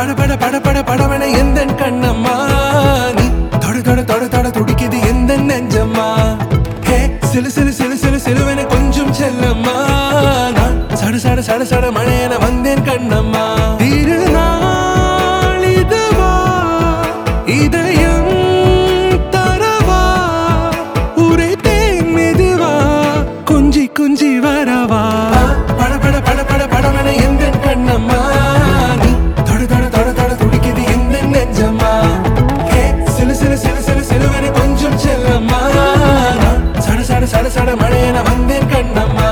பட பட பட பட படவன எந்த கண்ணம்மா நீ தொட தொட தொட தொட துடிக்குது எந்த நெஞ்சம்மா ஹே சிலு சிலு சிலு சிலு சிலுவன கொஞ்சம் செல்லம்மா நான் சட சட சட சட மழையன வந்தேன் கண்ணம்மா திருநாள் இதுவா இதயம் தரவா உரைத்தேன் மெதுவா குஞ்சி குஞ்சி வரவா பட பட பட பட படவன எந்த கண்ணம்மா நீ தொட தொட தொட தொட துடிக்குது எந்த நெஞ்சம்மா ஹே சிலு சிலு சிலு சிலு சிலுவன கொஞ்சம் செல்லம்மா நான் சட சட சட சட மழையன வந்தேன் கண்ணம்மா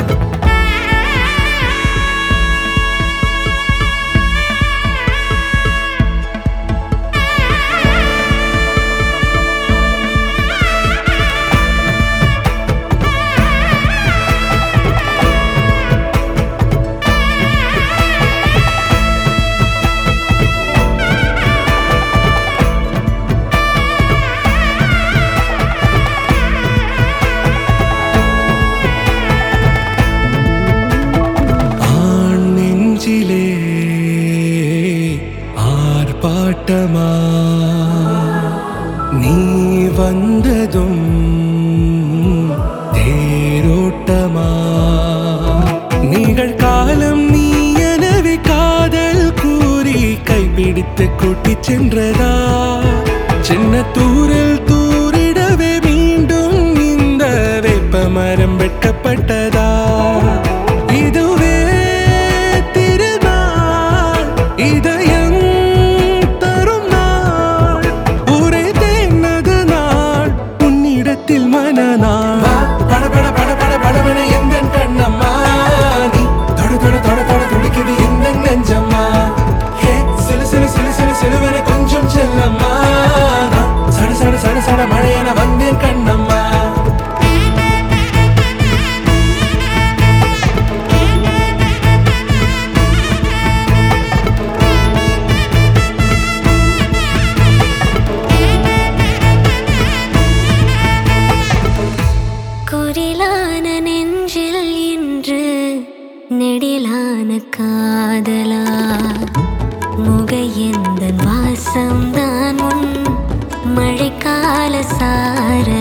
ஆண் நெஞ்சிலே ஆர்ப்பாட்டமா நீ வந்ததும் தேரோட்டமா நிகழ்காலம் நீ எனவே காதல் கூறி கைப்பிடித்து கூட்டிச் சென்றதா சின்ன தூரல் தூரிடவே மீண்டும் இந்த வேப்ப மரம் வெட்கப்பட்டதா இதுவே திருநாள் இதயம் தரும் நாள் ஒரே தேனது நாள் உன்னிடத்தில் மனநாள் பட பட பட பட படவன எந்த கண்ணம்மா நீ தொட தொட தொட தொட துடிக்குது எந்த நெஞ்சம்மா ஹே சிலு சிலு சிலு சிலு சிலுவன கொஞ்சம் செல்லம்மா நான் சட சட சட சட மழையன வந்தேன் கண்ணம்மா குரிலான நெஞ்சில் இன்று நெடிலான காதலா முக எந்த வாசம்தான் உன் மழைக்கால சாரலா